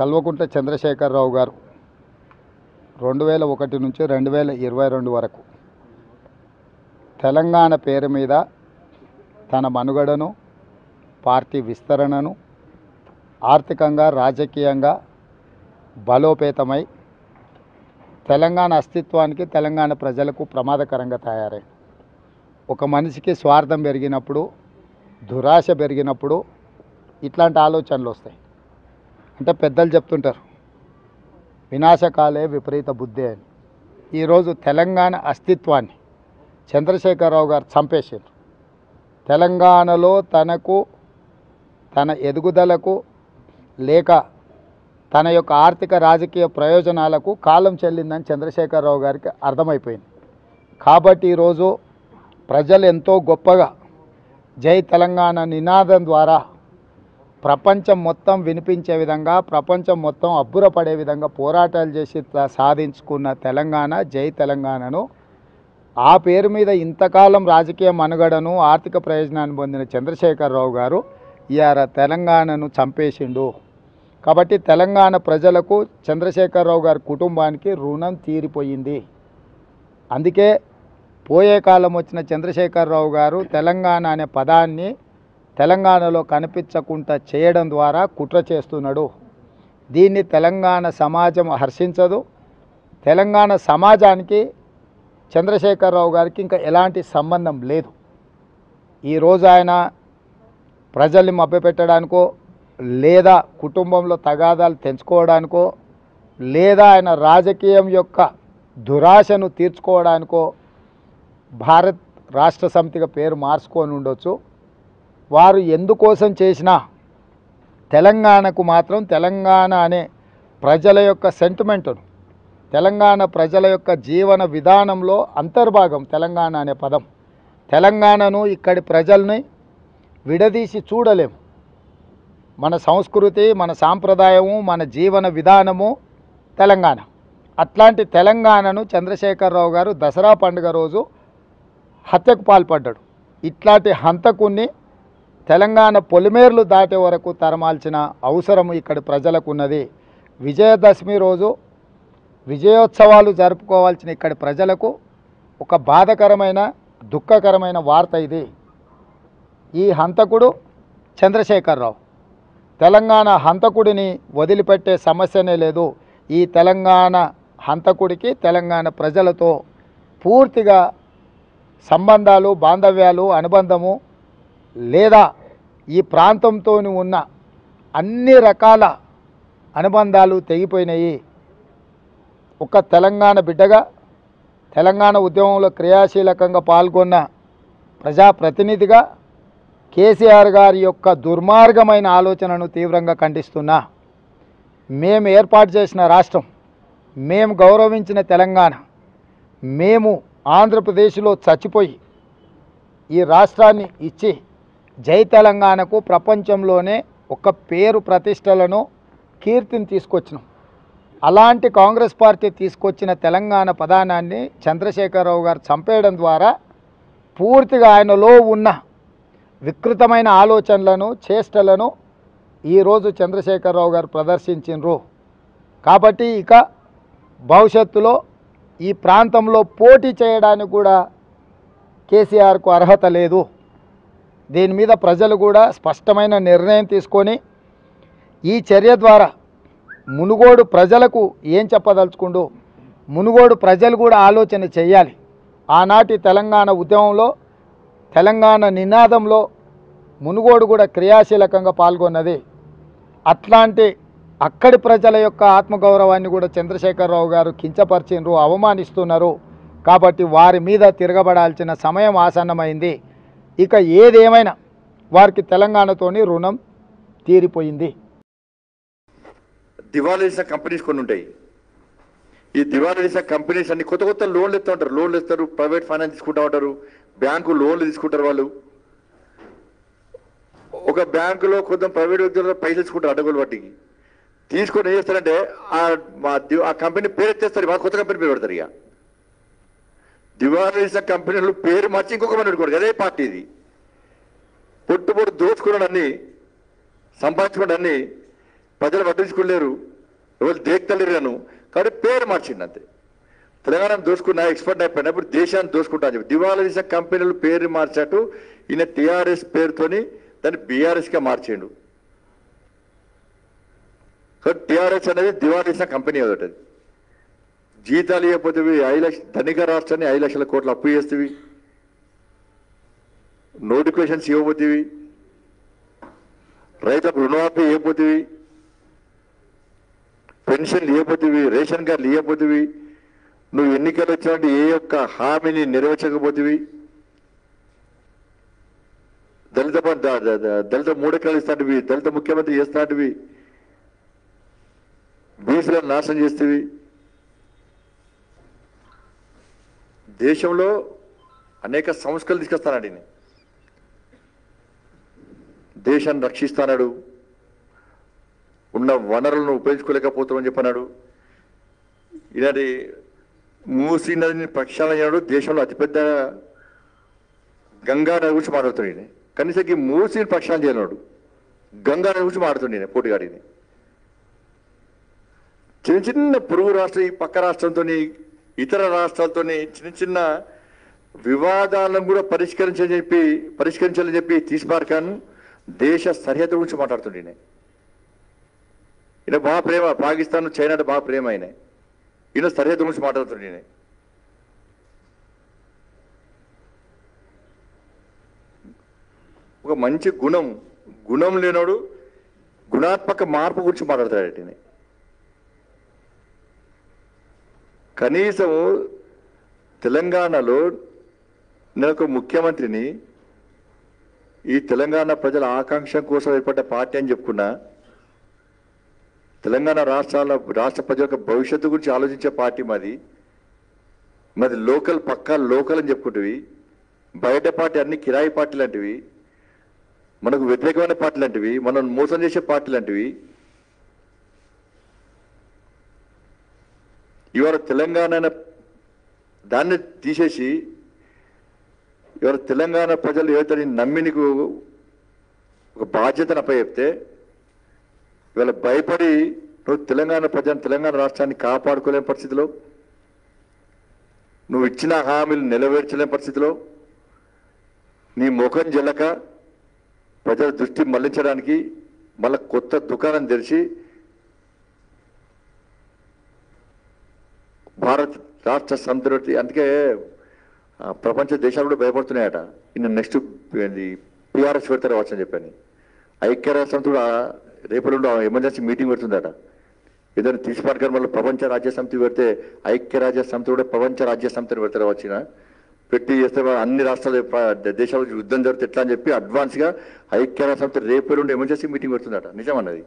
కల్వకుంట్ల చంద్రశేఖరరావు గారు రెండు వేల ఒకటి నుంచి రెండు వేల ఇరవై రెండు వరకు తెలంగాణ పేరు మీద తన మనుగడను పార్టీ విస్తరణను ఆర్థికంగా రాజకీయంగా బలోపేతమై తెలంగాణ అస్తిత్వానికి తెలంగాణ ప్రజలకు ప్రమాదకరంగా తయారై ఒక మనిషికి స్వార్థం పెరిగినప్పుడు దురాశ పెరిగినప్పుడు ఇట్లాంటి ఆలోచనలు వస్తాయి అంటే పెద్దలు చెప్తుంటారు వినాశకాలే విపరీత బుద్ధి అని ఈరోజు తెలంగాణ అస్తిత్వాన్ని చంద్రశేఖరరావు గారు చంపేసారు తెలంగాణలో తనకు తన ఎదుగుదలకు లేక తన యొక్క ఆర్థిక రాజకీయ ప్రయోజనాలకు కాలం చెల్లిందని చంద్రశేఖరరావు గారికి అర్థమైపోయింది కాబట్టి ఈరోజు ప్రజలు ఎంతో గొప్పగా జై తెలంగాణ నినాదం ద్వారా ప్రపంచం మొత్తం వినిపించే విధంగా ప్రపంచం మొత్తం అబ్బురపడే విధంగా పోరాటాలు చేసి త- సాధించుకున్న తెలంగాణ జై తెలంగాణను ఆ పేరు మీద ఇంతకాలం రాజకీయ మనుగడను ఆర్థిక ప్రయోజనాన్ని పొందిన చంద్రశేఖరరావు గారు ఇవాళ తెలంగాణను చంపేసిండు కాబట్టి తెలంగాణ ప్రజలకు చంద్రశేఖరరావు గారి కుటుంబానికి రుణం తీరిపోయింది అందుకే పోయే కాలం వచ్చిన చంద్రశేఖరరావు గారు తెలంగాణ అనే పదాన్ని తెలంగాణలో కనిపించకుండా చేయడం ద్వారా కుట్ర చేస్తున్నాడు దీన్ని తెలంగాణ సమాజం హర్షించదు తెలంగాణ సమాజానికి చంద్రశేఖరరావు గారికి ఇంకా ఎలాంటి సంబంధం లేదు ఈరోజు ఆయన ప్రజల్ని మభ్యపెట్టడానికో లేదా కుటుంబంలో తగాదాలు తెంచుకోవడానికో లేదా ఆయన రాజకీయం యొక్క దురాశను తీర్చుకోవడానికో భారత్ రాష్ట్ర సమితిగా పేరు మార్చుకొని ఉండొచ్చు వారు ఎందుకోసం చేసినా తెలంగాణకు మాత్రం తెలంగాణ అనే ప్రజల యొక్క సెంటిమెంటును తెలంగాణ ప్రజల యొక్క జీవన విధానంలో అంతర్భాగం తెలంగాణ అనే పదం తెలంగాణను ఇక్కడి ప్రజల్ని విడదీసి చూడలేము మన సంస్కృతి మన సాంప్రదాయము మన జీవన విధానము తెలంగాణ అట్లాంటి తెలంగాణను చంద్రశేఖరరావు గారు దసరా పండుగ రోజు హత్యకు పాల్పడ్డాడు ఇట్లాంటి హంతకుణ్ణి తెలంగాణ పొలిమేర్లు దాటే వరకు తరమాల్సిన అవసరం ఇక్కడి ప్రజలకు ఉన్నది విజయదశమి రోజు విజయోత్సవాలు జరుపుకోవాల్సిన ఇక్కడి ప్రజలకు ఒక బాధకరమైన దుఃఖకరమైన వార్త ఇది ఈ హంతకుడు చంద్రశేఖరరావు తెలంగాణ హంతకుడిని వదిలిపెట్టే సమస్యనే లేదు ఈ తెలంగాణ హంతకుడికి తెలంగాణ ప్రజలతో పూర్తిగా సంబంధాలు బాంధవ్యాలు అనుబంధము లేదా ఈ ప్రాంతంతో ఉన్న అన్ని రకాల అనుబంధాలు తెగిపోయినాయి ఒక తెలంగాణ బిడ్డగా తెలంగాణ ఉద్యమంలో క్రియాశీలకంగా పాల్గొన్న ప్రజాప్రతినిధిగా కేసీఆర్ గారి యొక్క దుర్మార్గమైన ఆలోచనను తీవ్రంగా ఖండిస్తున్నా మేము ఏర్పాటు చేసిన రాష్ట్రం మేము గౌరవించిన తెలంగాణ మేము ఆంధ్రప్రదేశ్లో చచ్చిపోయి ఈ రాష్ట్రాన్ని ఇచ్చి జై తెలంగాణకు ప్రపంచంలోనే ఒక పేరు ప్రతిష్టలను కీర్తిని తీసుకొచ్చినాం అలాంటి కాంగ్రెస్ పార్టీ తీసుకొచ్చిన తెలంగాణ పదానాన్ని చంద్రశేఖరరావు గారు చంపేయడం ద్వారా పూర్తిగా ఆయనలో ఉన్న వికృతమైన ఆలోచనలను చేష్టలను ఈరోజు చంద్రశేఖరరావు గారు ప్రదర్శించినరు కాబట్టి ఇక భవిష్యత్తులో ఈ ప్రాంతంలో పోటీ చేయడానికి కూడా కేసీఆర్కు అర్హత లేదు దీని మీద ప్రజలు కూడా స్పష్టమైన నిర్ణయం తీసుకొని ఈ చర్య ద్వారా మునుగోడు ప్రజలకు ఏం చెప్పదలుచుకుండు మునుగోడు ప్రజలు కూడా ఆలోచన చేయాలి ఆనాటి తెలంగాణ ఉద్యమంలో తెలంగాణ నినాదంలో మునుగోడు కూడా క్రియాశీలకంగా పాల్గొన్నది అట్లాంటి అక్కడి ప్రజల యొక్క ఆత్మగౌరవాన్ని కూడా చంద్రశేఖరరావు గారు కించపరిచినారు అవమానిస్తున్నారు కాబట్టి వారి మీద తిరగబడాల్సిన సమయం ఆసన్నమైంది ఇక ఏదేమైనా వారికి తెలంగాణతోని రుణం తీరిపోయింది దివాలా తీసిన కంపెనీస్ కొన్ని ఉంటాయి ఈ దివాలా తీసిన కంపెనీస్ అన్ని కొత్త కొత్త లోన్లు ఇస్తూ ఉంటారు లోన్లు ఇస్తారు ప్రైవేట్ ఫైనాన్స్ తీసుకుంటా ఉంటారు బ్యాంకు లోన్లు తీసుకుంటారు వాళ్ళు ఒక బ్యాంకులో కొంత ప్రైవేట్ వ్యక్తులు పైసలు తీసుకుంటారు అడ్డగోలు బట్టికి తీసుకొని ఏం చేస్తారంటే ఆ మా ది- ఆ కంపెనీ పేరు ఎత్తేస్తారు మా కొత్త కంపెనీ పేరు పెడతారు ఇక దివాలా తీసిన కంపెనీలు పేరు మార్చి ఇంకొక మంది పెట్టుకోడు అదే పార్టీ ఇది పొట్టు పొట్టు దోచుకున్నాడు అన్ని సంపాదించుకోండి అన్ని ప్రజలు పట్టించుకోలేరు ఎవరు దేక్తలేరు కాబట్టి పేరు మార్చిండు అంతే తెలంగాణ దోసుకున్న ఎక్స్పర్ట్ అయిపోయినా ఇప్పుడు దేశాన్ని దోసుకుంటా అని చెప్పి దివాళా తీసిన కంపెనీలు పేరు మార్చాటు ఈయన టీఆర్ఎస్ పేరుతోని దాన్ని బీఆర్ఎస్గా మార్చిండు కాబట్టి టీఆర్ఎస్ అనేది దివాళా తీసిన కంపెనీ ఒకటి అది జీతాలు ఇవ్వకపోతే ఐదు లక్ష ధనిక రాష్ట్రాన్ని ఐదు లక్షల కోట్లు అప్పు చేస్తేవి నోటిఫికేషన్స్ ఇవ్వబోతేవి రైతులకు రుణమాఫీ ఇవ్వబోతేవి పెన్షన్లు ఇవ్వబోతేవి రేషన్ కార్డులు ఇవ్వబోతేవి నువ్వు ఎన్నికలు వచ్చినట్టు ఏ యొక్క హామీని నెరవేర్చకపోతేవి దళిత బం- ద- ద- ద- దళిత మూడెకరాలు ఇస్తాంటివి దళిత ముఖ్యమంత్రి చేస్తాంటివి బీసీలను నాశనం చేస్తేవి దేశంలో అనేక సంస్కరణలు తీసుకొస్తానండి ఈయన. దేశాన్ని రక్షిస్తానాడు ఉన్న వనరులను ఉపయోగించుకోలేకపోతామని చెప్పన్నాడు ఇలాంటి మూసీ నదిని ప్రక్షాళన చేయడు దేశంలో అతిపెద్ద గంగా నది గురించి మాట్లాడుతున్నాడు ఈయన. కనీసం ఈ మూసీని ప్రక్షాళన చేయలేడు గంగా నది గురించి మాట్లాడుతుంది ఈయన, పోటీగాడిని చిన్న చిన్న పొరుగు రాష్ట్రం ఈ పక్క రాష్ట్రంతో ఇతర రాష్ట్రాలతో చిన్న చిన్న వివాదాలను కూడా పరిష్కరించని చెప్పి పరిష్కరించాలని చెప్పి తీసిపారకాను దేశ సరిహద్దు గురించి మాట్లాడుతుండే ఈయన. ఈయన బాగా ప్రేమ పాకిస్తాన్ చైనా అంటే బాగా ప్రేమ ఆయన ఈయన సరిహద్దు గురించి మాట్లాడుతుండే ఈయన. ఒక మంచి గుణం గుణం లేనోడు గుణాత్మక మార్పు గురించి మాట్లాడతాడు ఈయన. కనీసం తెలంగాణలో నేను ఒక ముఖ్యమంత్రిని ఈ తెలంగాణ ప్రజల ఆకాంక్ష కోసం ఏర్పడ్డ పార్టీ అని చెప్పుకున్నా తెలంగాణ రాష్ట్రాల రాష్ట్ర ప్రజల యొక్క భవిష్యత్తు గురించి ఆలోచించే పార్టీ మాది మాది లోకల్ పక్కా లోకల్ అని చెప్పుకుంటువి బయట పార్టీ అన్ని కిరాయి పార్టీ లాంటివి మనకు వ్యతిరేకమైన పార్టీ లాంటివి మనం మోసం చేసే పార్టీ లాంటివి ఇవాళ తెలంగాణ అనే దాన్ని తీసేసి ఇవాళ తెలంగాణ ప్రజలు ఏదైతే నేను నమ్మి నీకు ఒక బాధ్యతను అప్పచెప్తే ఇవాళ భయపడి నువ్వు తెలంగాణ ప్రజలను తెలంగాణ రాష్ట్రాన్ని కాపాడుకోలేని పరిస్థితిలో నువ్వు ఇచ్చిన హామీలు నెరవేర్చలేని పరిస్థితిలో నీ ముఖం జల్లక ప్రజల దృష్టి మళ్లించడానికి మళ్ళా కొత్త దుకాణం తెరిచి భారత్ రాష్ట్ర సంతృప్తి అందుకే ఆ, ప్రపంచ దేశాలు కూడా భయపడుతున్నాయట ఇన్న నెక్స్ట్ పిఆర్ఎస్ పెడతారు వచ్చని చెప్పాను ఐక్యరాజ్య సమితి కూడా రేపటి నుండి ఎమర్జెన్సీ మీటింగ్ పెడుతుందట ఏదైనా తీసిపాటుగారు మళ్ళీ ప్రపంచ రాజ్య సమితి పెడితే ఐక్యరాజ్య సమితి కూడా ప్రపంచ రాజ్య సమితిని పెడతారు వచ్చిన పెట్టి చేస్తే వా- అన్ని రాష్ట్రాలు ప- దేశాల యుద్ధం జరిగితే ఎట్లా అని చెప్పి అడ్వాన్స్గా ఐక్యరాజ్య సమితి రేపటి నుండి ఎమర్జెన్సీ మీటింగ్ పెడుతుందట నిజం అన్నది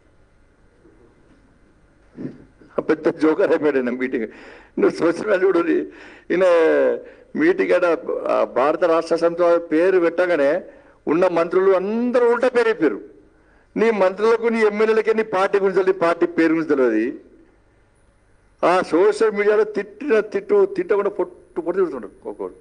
పెద్ద జోకర్ అయిపోయాడు ఈయన మీటింగ్ నువ్వు సోషల్ మీడియా చూడు ఈయన మీటింగ్ అట ఆ భారత రాష్ట్ర సమితి వారి పేరు పెట్టగానే ఉన్న మంత్రులు అందరూ ఉల్టా పేరు అయిపోయారు నీ మంత్రులకు నీ ఎమ్మెల్యేలకి నీ పార్టీ గురించి తెలియదు పార్టీ పేరు గురించి తెలియదు ఆ సోషల్ మీడియాలో తిట్టిన తిట్టు తిట్టకుండా పొట్టు పొట్టు తిడుతుంటారు ఒక్కొక్కరు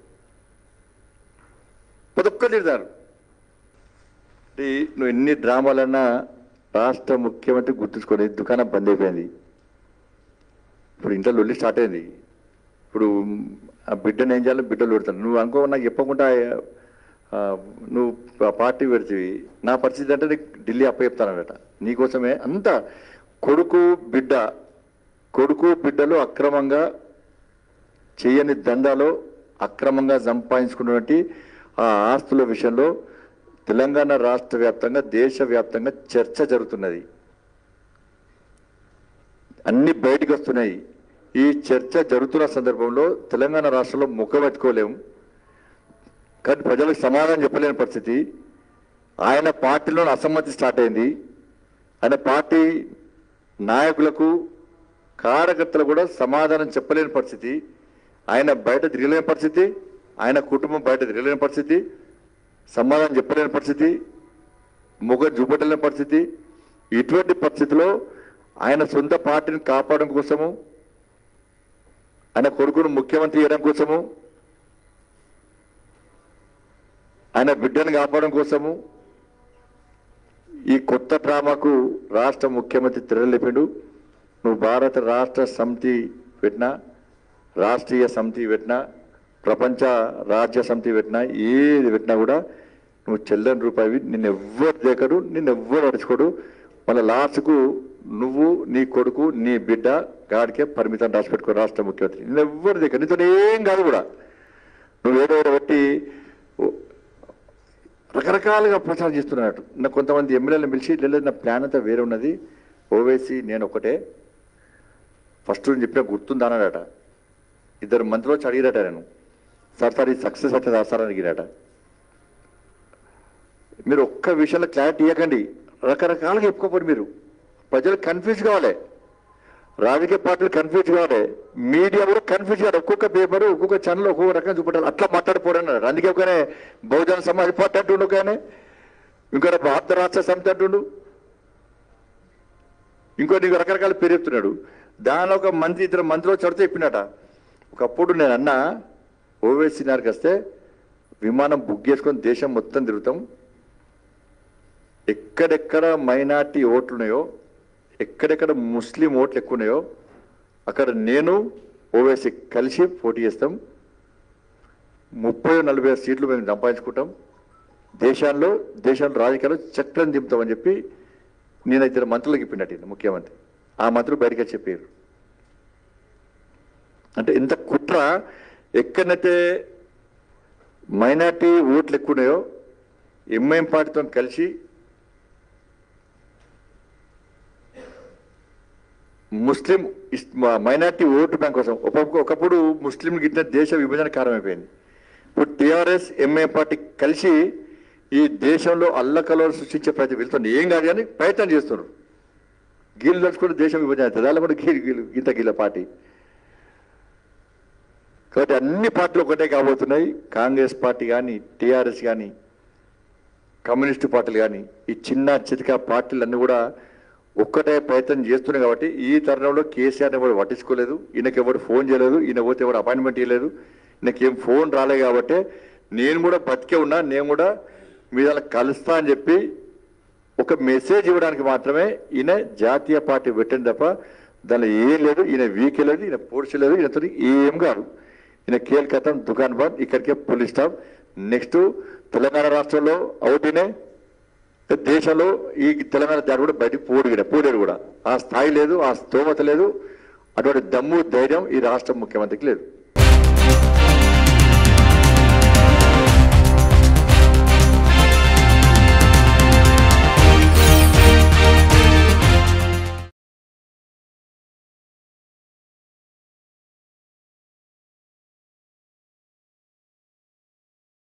ప్రతి ఒక్కరు తిడతారు అంటే నువ్వు ఎన్ని డ్రామాలన్నా రాష్ట్ర ముఖ్యమంత్రి గుర్తుంచుకొని దుకాణం బంద్ అయిపోయింది ఇప్పుడు ఇంట్లో లొల్లి స్టార్ట్ అయింది ఇప్పుడు ఆ బిడ్డను ఏం చేయాలో బిడ్డలు పెడతాను నువ్వు అనుకో నాకు చెప్పకుండా ఆ, నువ్వు ఆ పార్టీ పెడితివి నా పరిస్థితి అంటే నీకు ఢిల్లీ అప్పచెప్తానట నీకోసమే అంత కొడుకు బిడ్డ కొడుకు బిడ్డలు అక్రమంగా చేయని దందాలో అక్రమంగా సంపాదించుకున్నటువంటి ఆ ఆస్తుల విషయంలో తెలంగాణ రాష్ట్ర వ్యాప్తంగా దేశవ్యాప్తంగా చర్చ జరుగుతున్నది అన్ని బయటకు వస్తున్నాయి ఈ చర్చ జరుగుతున్న సందర్భంలో తెలంగాణ రాష్ట్రంలో ముఖం ఎత్తుకోలేము కానీ ప్రజలకు సమాధానం చెప్పలేని పరిస్థితి ఆయన పార్టీలో అసమ్మతి స్టార్ట్ అయింది ఆయన పార్టీ నాయకులకు కార్యకర్తలు కూడా సమాధానం చెప్పలేని పరిస్థితి ఆయన బయట తిరగలేని పరిస్థితి ఆయన కుటుంబం బయట తిరగలేని పరిస్థితి సమాధానం చెప్పలేని పరిస్థితి ముఖం చూపటలేని పరిస్థితి ఇటువంటి పరిస్థితిలో ఆయన సొంత పార్టీని కాపాడడం కోసము ఆయన కొడుకును ముఖ్యమంత్రి చేయడం కోసము ఆయన బిడ్డను కాపాడడం కోసము ఈ కొత్త డ్రామాకు రాష్ట్ర ముఖ్యమంత్రి తెరలేపాడు నువ్వు భారత రాష్ట్ర సమితి పెట్టినా రాష్ట్రీయ సమితి పెట్టినా ప్రపంచ రాజ్య సమితి పెట్టినా ఏది పెట్టినా కూడా నువ్వు చెల్లని రూపాయి నిన్ను ఎవ్వరు దేకడు నిన్ను ఎవ్వరు అడుచుకోడు మళ్ళీ లాస్ట్కు నువ్వు నీ కొడుకు నీ బిడ్డ గాడికే పరిమితం రాసి పెట్టుకో రాష్ట్ర ముఖ్యమంత్రి నిన్ను ఎవ్వరు దేక నీతో ఏం కాదు కూడా నువ్వు ఏదో ఏదో బట్టి రకరకాలుగా ప్రచారం చేస్తున్నట్టు నా కొంతమంది ఎమ్మెల్యేలను పిలిచి లేదు నా ప్లాన్ అంతా వేరే ఉన్నది ఓవేసి నేను ఒకటే ఫస్ట్ నేను చెప్పిన గుర్తుందా అన్నాడట ఇద్దరు మంత్రులు వచ్చి అడిగిరట నేను సార్ సార్ ఇది సక్సెస్ అవుతుందా సార్ అని అడిగిరట మీరు ఒక్క విషయంలో క్లారిటీ ఇవ్వకండి రకరకాలుగా చెప్పుకోపోరు మీరు ప్రజలు కన్ఫ్యూజ్ కావాలి రాజకీయ పార్టీలు కన్ఫ్యూజ్ కావాలి మీడియా కూడా కన్ఫ్యూజ్ కావాలి ఒక్కొక్క పేపర్ ఒక్కొక్క ఛానల్ ఒక్కొక్క రకంగా చూపెట్టాలి అట్లా మాట్లాడిపోరన్నారు అందుకే ఒకనే బహుజన సమాజ్ పార్టీ అంటుండు కానీ ఇంకో భారత రాష్ట్ర సమితి అంటుండు ఇంకో నీకు రకరకాల పేరు చెప్తున్నాడు దానిలో ఒక మంత్రి ఇద్దరు మంత్రిలో చడితే చెప్పినట ఒకప్పుడు నేను అన్నా ఓవేసీ నారికి వస్తే విమానం బుక్ చేసుకొని దేశం మొత్తం తిరుగుతాం ఎక్కడెక్కడ మైనార్టీ ఓట్లు ఉన్నాయో ఎక్కడెక్కడ ముస్లిం ఓట్లు ఎక్కువ ఉన్నాయో అక్కడ నేను ఓవేసీ కలిసి పోటీ చేస్తాం ముప్పై నలభై సీట్లు మేము సంపాదించుకుంటాం దేశాల్లో దేశంలో రాజకీయాలు చక్రం దింపుతామని చెప్పి నేను ఇద్దరు మంత్రులకు చెప్పినట్టు ఈయన ముఖ్యమంత్రి ఆ మంత్రులు బయటకు వచ్చి చెప్పారు అంటే ఇంత కుట్ర ఎక్కడైతే మైనార్టీ ఓట్లు ఎక్కువ ఉన్నాయో ఎంఐఎం పార్టీతో కలిసి ముస్లిం ఇస్- మ- మైనార్టీ ఓటు బ్యాంక్ కోసం ఒక- ఒకప్పుడు ముస్లింలు గిట్టిన దేశ విభజన కారణమైపోయింది ఇప్పుడు టీఆర్ఎస్ ఎంఏ పార్టీ కలిసి ఈ దేశంలో అల్లకలను సృష్టించే ప్రతి వెళ్తుంది ఏం కాదు కానీ ప్రయత్నం చేస్తున్నారు గీళ్ళు తలుచుకుంటే దేశం విభజన అవుతుంది అలా కూడా గీలు గీలు ఇంత గీల పార్టీ కాబట్టి అన్ని పార్టీలు ఒకటే కాబోతున్నాయి కాంగ్రెస్ పార్టీ కానీ టీఆర్ఎస్ కానీ కమ్యూనిస్టు పార్టీలు కానీ ఈ చిన్న చితిక పార్టీలు అన్నీ కూడా ఒక్కటే ప్రయత్నం చేస్తున్నాయి కాబట్టి ఈ తరుణంలో కేసీఆర్ ఎవరు పట్టించుకోలేదు ఈయనకి ఎవరు ఫోన్ చేయలేదు ఈయన పోతే ఎవరు అపాయింట్మెంట్ ఇవ్వలేదు ఈయనకి ఏం ఫోన్ రాలేదు కాబట్టి నేను కూడా బతికే ఉన్నా నేను కూడా మీద కలుస్తా అని చెప్పి ఒక మెసేజ్ ఇవ్వడానికి మాత్రమే ఈయన జాతీయ పార్టీ పెట్టింది తప్ప దానిలో ఏం లేదు ఈయన వీక్ లేదు ఈయన పోడ్చలేదు ఈయనతో ఏం కాదు ఈయన కేల్కతం దుకాన్ బంద్ ఇక్కడికే పోలీస్ స్టాప్ నెక్స్ట్ తెలంగాణ రాష్ట్రంలో అవుటినే దేశంలో ఈ తెలంగాణ దాడి కూడా బయటికి పోడు పోలేడు కూడా ఆ స్థాయి లేదు ఆ స్తోమత లేదు అటువంటి దమ్ము ధైర్యం ఈ రాష్ట్ర ముఖ్యమంత్రికి లేదు